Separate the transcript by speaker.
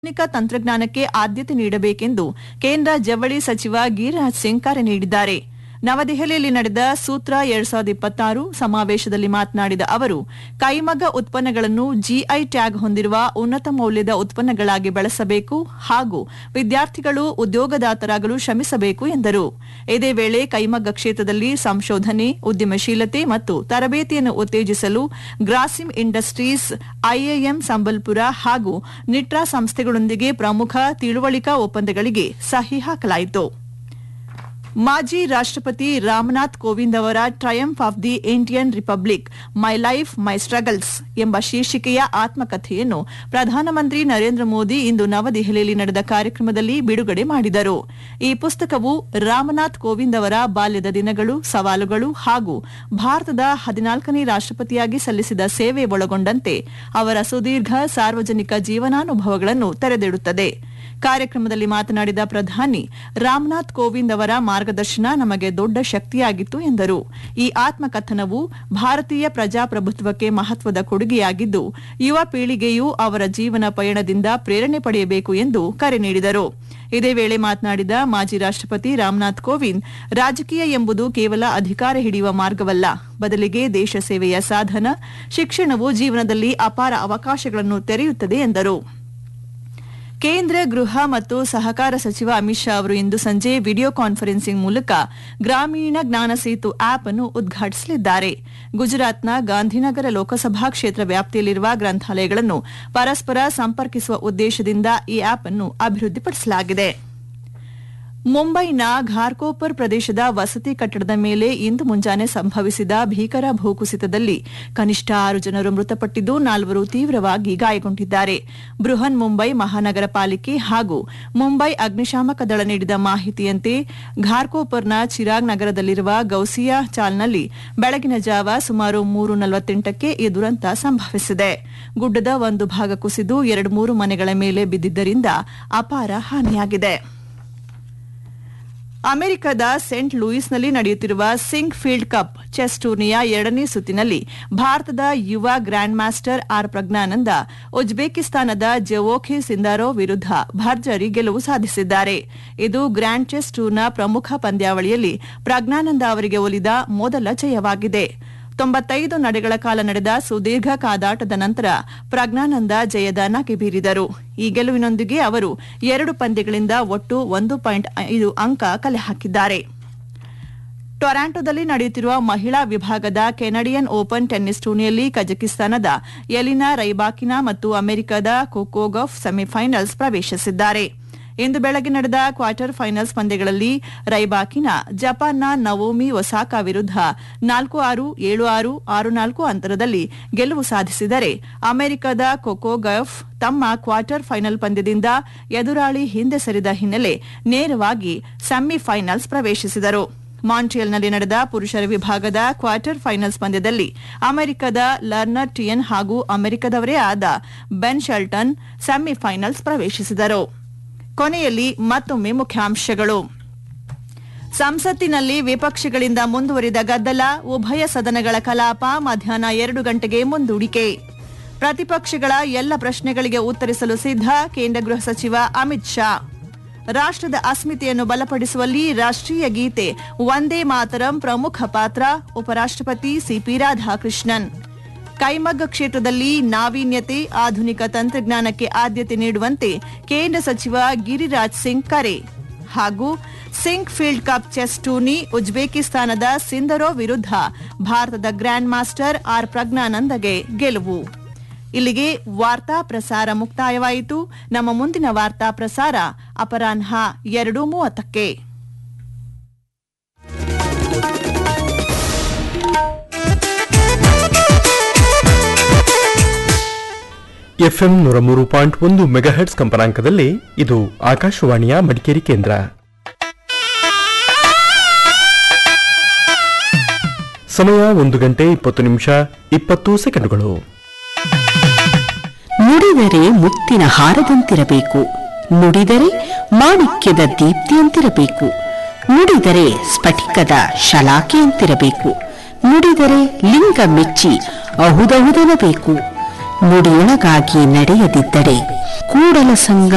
Speaker 1: ಆಧುನಿಕ ತಂತ್ರಜ್ಞಾನಕ್ಕೆ ಆದ್ಯತೆ ನೀಡಬೇಕೆಂದು ಕೇಂದ್ರ ಜವಳಿ ಸಚಿವ ಗಿರಿರಾಜ್ ಸಿಂಗ್ ಕರೆ ನೀಡಿದ್ದಾರೆ ನವದೆಹಲಿಯಲ್ಲಿ ನಡೆದ ಸೂತ್ರ ಎರಡ್ ಸಾವಿರದ ಇಪ್ಪತ್ತಾರು ಸಮಾವೇಶದಲ್ಲಿ ಮಾತನಾಡಿದ ಅವರು ಕೈಮಗ್ಗ ಉತ್ಪನ್ನಗಳನ್ನು ಜಿಐ ಟ್ಯಾಗ್ ಹೊಂದಿರುವ ಉನ್ನತ ಮೌಲ್ಯದ ಉತ್ಪನ್ನಗಳಾಗಿ ಬೆಳೆಸಬೇಕು ಹಾಗೂ ವಿದ್ಯಾರ್ಥಿಗಳು ಉದ್ಯೋಗದಾತರಾಗಲು ಶ್ರಮಿಸಬೇಕು ಎಂದರು ಇದೇ ವೇಳೆ ಕೈಮಗ್ಗ ಕ್ಷೇತ್ರದಲ್ಲಿ ಸಂಶೋಧನೆ ಉದ್ಯಮಶೀಲತೆ ಮತ್ತು ತರಬೇತಿಯನ್ನು ಉತ್ತೇಜಿಸಲು ಗ್ರಾಸಿಮ್ ಇಂಡಸ್ಟ್ರೀಸ್ ಐಎಎಂ ಸಂಬಲ್ಪುರ ಹಾಗೂ ನಿಟ್ರಾ ಸಂಸ್ಥೆಗಳೊಂದಿಗೆ ಪ್ರಮುಖ ತಿಳುವಳಿಕಾ ಒಪ್ಪಂದಗಳಿಗೆ ಸಹಿ ಹಾಕಲಾಯಿತು ಮಾಜಿ ರಾಷ್ಟ್ರಪತಿ ರಾಮನಾಥ್ ಕೋವಿಂದ್ ಅವರ triumph of the Indian republic my life my struggles ಎಂಬ ಶೀರ್ಷಿಕೆಯ ಆತ್ಮಕಥೆಯನ್ನು ಪ್ರಧಾನಮಂತ್ರಿ ನರೇಂದ್ರ ಮೋದಿ ಇಂದು ನವದೆಹಲಿಯಲ್ಲಿ ನಡೆದ ಕಾರ್ಯಕ್ರಮದಲ್ಲಿ ಬಿಡುಗಡೆ ಮಾಡಿದರು ಈ ಪುಸ್ತಕವು ರಾಮನಾಥ್ ಕೋವಿಂದ್ ಅವರ ಬಾಲ್ಯದ ದಿನಗಳು ಸವಾಲುಗಳು ಹಾಗೂ ಭಾರತದ ಹದಿನಾಲ್ಕನೇ ರಾಷ್ಟ್ರಪತಿಯಾಗಿ ಸಲ್ಲಿಸಿದ ಸೇವೆ ಒಳಗೊಂಡಂತೆ ಅವರ ಸುದೀರ್ಘ ಸಾರ್ವಜನಿಕ ಜೀವನಾನುಭವಗಳನ್ನು ತೆರೆದಿಡುತ್ತದೆ ಕಾರ್ಯಕ್ರಮದಲ್ಲಿ ಮಾತನಾಡಿದ ಪ್ರಧಾನಿ ರಾಮನಾಥ್ ಕೋವಿಂದ್ ಅವರ ಮಾರ್ಗದರ್ಶನ ನಮಗೆ ದೊಡ್ಡ ಶಕ್ತಿಯಾಗಿತ್ತು ಎಂದರು ಈ ಆತ್ಮಕಥನವು ಭಾರತೀಯ ಪ್ರಜಾಪ್ರಭುತ್ವಕ್ಕೆ ಮಹತ್ವದ ಕೊಡುಗೆಯಾಗಿದ್ದು ಯುವ ಪೀಳಿಗೆಯು ಅವರ ಜೀವನ ಪಯಣದಿಂದ ಪ್ರೇರಣೆ ಪಡೆಯಬೇಕು ಎಂದು ಕರೆ ನೀಡಿದರು ಇದೇ ವೇಳೆ ಮಾತನಾಡಿದ ಮಾಜಿ ರಾಷ್ಟ್ರಪತಿ ರಾಮನಾಥ್ ಕೋವಿಂದ್ ರಾಜಕೀಯ ಎಂಬುದು ಕೇವಲ ಅಧಿಕಾರ ಹಿಡಿಯುವ ಮಾರ್ಗವಲ್ಲ ಬದಲಿಗೆ ದೇಶ ಸೇವೆಯ ಸಾಧನ ಶಿಕ್ಷಣವು ಜೀವನದಲ್ಲಿ ಅಪಾರ ಅವಕಾಶಗಳನ್ನು ತೆರೆಯುತ್ತದೆ ಎಂದರು ಕೇಂದ್ರ ಗೃಹ ಮತ್ತು ಸಹಕಾರ ಸಚಿವ ಅಮಿತ್ ಶಾ ಅವರು ಇಂದು ಸಂಜೆ ವಿಡಿಯೋ ಕಾನ್ಫರೆನ್ಸಿಂಗ್ ಮೂಲಕ ಗ್ರಾಮೀಣ ಜ್ಞಾನ ಸೇತು ಆಪ್ ಅನ್ನು ಉದ್ಘಾಟಿಸಲಿದ್ದಾರೆ ಗುಜರಾತ್ನ ಗಾಂಧಿನಗರ ಲೋಕಸಭಾ ಕ್ಷೇತ್ರ ವ್ಯಾಪ್ತಿಯಲ್ಲಿರುವ ಗ್ರಂಥಾಲಯಗಳನ್ನು ಪರಸ್ಪರ ಸಂಪರ್ಕಿಸುವ ಉದ್ದೇಶದಿಂದ ಈ ಆಪ್ ಅನ್ನು ಅಭಿವೃದ್ಧಿಪಡಿಸಲಾಗಿದೆ ಮುಂಬೈನ ಘಾರ್ಕೋಪರ್ ಪ್ರದೇಶದ ವಸತಿ ಕಟ್ಟಡದ ಮೇಲೆ ಇಂದು ಮುಂಜಾನೆ ಸಂಭವಿಸಿದ ಭೀಕರ ಭೂಕುಸಿತದಲ್ಲಿ ಕನಿಷ್ಠ ಆರು ಜನರು ಮೃತಪಟ್ಟಿದ್ದು ನಾಲ್ವರು ತೀವ್ರವಾಗಿ ಗಾಯಗೊಂಡಿದ್ದಾರೆ ಬೃಹನ್ ಮುಂಬೈ ಮಹಾನಗರ ಪಾಲಿಕೆ ಹಾಗೂ ಮುಂಬೈ ಅಗ್ನಿಶಾಮಕ ದಳ ನೀಡಿದ ಮಾಹಿತಿಯಂತೆ ಘಾರ್ಕೋಪರ್ನ ಚಿರಾಗ್ ನಗರದಲ್ಲಿರುವ ಗೌಸಿಯಾ ಚಾಲ್ನಲ್ಲಿ ಬೆಳಗಿನ ಜಾವ ಸುಮಾರು ಮೂರು ನಲವತ್ತೆಂಟಕ್ಕೆ ಈ ದುರಂತ ಸಂಭವಿಸಿದೆ ಗುಡ್ಡದ ಒಂದು ಭಾಗ ಕುಸಿದು ಎರಡು ಮೂರು ಮನೆಗಳ ಮೇಲೆ ಬಿದ್ದಿದ್ದರಿಂದ ಅಪಾರ ಹಾನಿಯಾಗಿದೆ ಅಮೆರಿಕದ ಸೆಂಟ್ ಲೂಯಿಸ್ನಲ್ಲಿ ನಡೆಯುತ್ತಿರುವ ಸಿಂಗ್ ಫೀಲ್ಡ್ ಕಪ್ ಚೆಸ್ ಟೂರ್ನಿಯ ಎರಡನೇ ಸುತ್ತಿನಲ್ಲಿ ಭಾರತದ ಯುವ ಗ್ರ್ಯಾಂಡ್ ಮಾಸ್ಟರ್ ಆರ್ ಪ್ರಜ್ಞಾನಂದ ಉಜ್ಬೇಕಿಸ್ತಾನದ ಜವೋಖೆ ಸಿಂದಾರೋ ವಿರುದ್ಧ ಭರ್ಜರಿ ಗೆಲುವು ಸಾಧಿಸಿದ್ದಾರೆ ಇದು ಗ್ರ್ಯಾಂಡ್ ಚೆಸ್ ಟೂರ್ನ ಪ್ರಮುಖ ಪಂದ್ಯಾವಳಿಯಲ್ಲಿ ಪ್ರಜ್ಞಾನಂದ ಅವರಿಗೆ ಒಲಿದ ಮೊದಲ ಜಯವಾಗಿದೆ ತೊಂಬತ್ತೈದು ನಡೆಗಳ ಕಾಲ ನಡೆದ ಸುದೀರ್ಘ ಕಾದಾಟದ ನಂತರ ಪ್ರಜ್ಞಾನಂದ ಜಯದ ನಗೆ ಬೀರಿದರು ಈ ಗೆಲುವಿನೊಂದಿಗೆ ಅವರು ಎರಡು ಪಂದ್ಯಗಳಿಂದ ಒಟ್ಟು ಒಂದು ಪಾಯಿಂಟ್ ಐದು ಅಂಕ ಕಲೆ ಹಾಕಿದ್ದಾರೆ ಟೊರಾಂಟೊದಲ್ಲಿ ನಡೆಯುತ್ತಿರುವ ಮಹಿಳಾ ವಿಭಾಗದ ಕೆನಡಿಯನ್ ಓಪನ್ ಟೆನ್ನಿಸ್ ಟೂರ್ನಿಯಲ್ಲಿ ಕಜಕಿಸ್ತಾನದ ಎಲಿನಾ ರೈಬಾಕಿನಾ ಮತ್ತು ಅಮೆರಿಕದ ಕೊಕೋಗಫ್ ಸೆಮಿಫೈನಲ್ಸ್ ಪ್ರವೇಶಿಸಿದ್ದಾರೆ ಇಂದು ಬೆಳಗ್ಗೆ ನಡೆದ ಕ್ವಾರ್ಟರ್ ಫೈನಲ್ಸ್ ಪಂದ್ಯಗಳಲ್ಲಿ ರೈಬಾಕಿನ ಜಪಾನ್ನ ನವೋಮಿ ಒಸಾಕಾ ವಿರುದ್ಧ ನಾಲ್ಕು ಆರು ಏಳು ಆರು ಆರು ನಾಲ್ಕು ಅಂತರದಲ್ಲಿ ಗೆಲುವು ಸಾಧಿಸಿದರೆ ಅಮೆರಿಕದ ಕೊಕೋಗಫ್ ತಮ್ಮ ಕ್ವಾರ್ಟರ್ ಫೈನಲ್ ಪಂದ್ಯದಿಂದ ಎದುರಾಳಿ ಹಿಂದೆ ಸರಿದ ಹಿನ್ನೆಲೆ ನೇರವಾಗಿ ಸೆಮಿಫೈನಲ್ಸ್ ಪ್ರವೇಶಿಸಿದರು ಮಾಂಟ್ರಿಯಲ್ನಲ್ಲಿ ನಡೆದ ಪುರುಷರ ವಿಭಾಗದ ಕ್ವಾರ್ಟರ್ ಫೈನಲ್ಸ್ ಪಂದ್ಯದಲ್ಲಿ ಅಮೆರಿಕದ ಲರ್ನರ್ ಟಿಯನ್ ಹಾಗೂ ಅಮೆರಿಕದವರೇ ಆದ ಬೆನ್ ಶೆಲ್ಟನ್ ಸೆಮಿಫೈನಲ್ಸ್ ಪ್ರವೇಶಿಸಿದರು ಕೊನೆಯಲ್ಲಿ ಮತ್ತೊಮ್ಮೆ ಮುಖ್ಯಾಂಶಗಳು ಸಂಸತ್ತಿನಲ್ಲಿ ವಿಪಕ್ಷಗಳಿಂದ ಮುಂದುವರಿದ ಗದ್ದಲ ಉಭಯ ಸದನಗಳ ಕಲಾಪ ಮಧ್ಯಾಹ್ನ ಎರಡು ಗಂಟೆಗೆ ಮುಂದೂಡಿಕೆ ಪ್ರತಿಪಕ್ಷಗಳ ಎಲ್ಲ ಪ್ರಶ್ನೆಗಳಿಗೆ ಉತ್ತರಿಸಲು ಸಿದ್ಧ ಕೇಂದ್ರ ಗೃಹ ಸಚಿವ ಅಮಿತ್ ಶಾ ರಾಷ್ಟ್ರದ ಅಸ್ಮಿತೆಯನ್ನು ಬಲಪಡಿಸುವಲ್ಲಿ ರಾಷ್ಟ್ರೀಯ ಗೀತೆ ವಂದೇ ಮಾತರಂ ಪ್ರಮುಖ ಪಾತ್ರ ಉಪರಾಷ್ಟ್ರಪತಿ ಸಿಪಿ ರಾಧಾಕೃಷ್ಣನ್ ಕೈಮಗ್ಗ ಕ್ಷೇತ್ರದಲ್ಲಿ ನಾವೀನ್ಯತೆ ಆಧುನಿಕ ತಂತ್ರಜ್ಞಾನಕ್ಕೆ ಆದ್ಯತೆ ನೀಡುವಂತೆ ಕೇಂದ್ರ ಸಚಿವ ಗಿರಿರಾಜ್ ಸಿಂಗ್ ಕರೆ ಹಾಗೂ Sinquefield cup chess tourney ಉಜ್ಬೇಕಿಸ್ತಾನದ ಸಿಂದರೋ ವಿರುದ್ಧ ಭಾರತದ ಗ್ರ್ಯಾಂಡ್ ಮಾಸ್ಟರ್ ಆರ್ ಪ್ರಜ್ಞಾನಂದಗೆ ಗೆಲುವು ಇಲ್ಲಿಗೆ ವಾರ್ತಾ ಪ್ರಸಾರ ಮುಕ್ತಾಯವಾಯಿತು ನಮ್ಮ ಮುಂದಿನ ವಾರ್ತಾ ಪ್ರಸಾರ ಅಪರಾಹ್ನ ಎರಡು ಮೂವತ್ತಕ್ಕೆ
Speaker 2: ಎಫ್ಎಂ ನೂರ ಮೂರು ಪಾಯಿಂಟ್ ಒಂದು ಮೆಗಾಹೆಟ್ಸ್ ಕಂಪನಾಂಕದಲ್ಲಿ ಇದು ಆಕಾಶವಾಣಿಯ ಮಡಿಕೇರಿ ಕೇಂದ್ರ ಸಮಯ ಒಂದು ಗಂಟೆ ಇಪ್ಪತ್ತು ನಿಮಿಷ ಇಪ್ಪತ್ತು ಸೆಕೆಂಡುಗಳು
Speaker 3: ನುಡಿದರೆ ಮುತ್ತಿನ ಹಾರದಂತಿರಬೇಕು ನುಡಿದರೆ ಮಾಣಿಕ್ಯದ ದೀಪ್ತಿಯಂತಿರಬೇಕು ನುಡಿದರೆ ಸ್ಫಟಿಕದ ಶಲಾಕೆಯಂತಿರಬೇಕು ನುಡಿದರೆ ಲಿಂಗ ಮೆಚ್ಚಿ ಅಹುದಹುದನಬೇಕು ನುಡಿಯೊಳಗಾಗಿ ನಡೆಯದಿದ್ದರೆ ಕೂಡಲ ಸಂಗ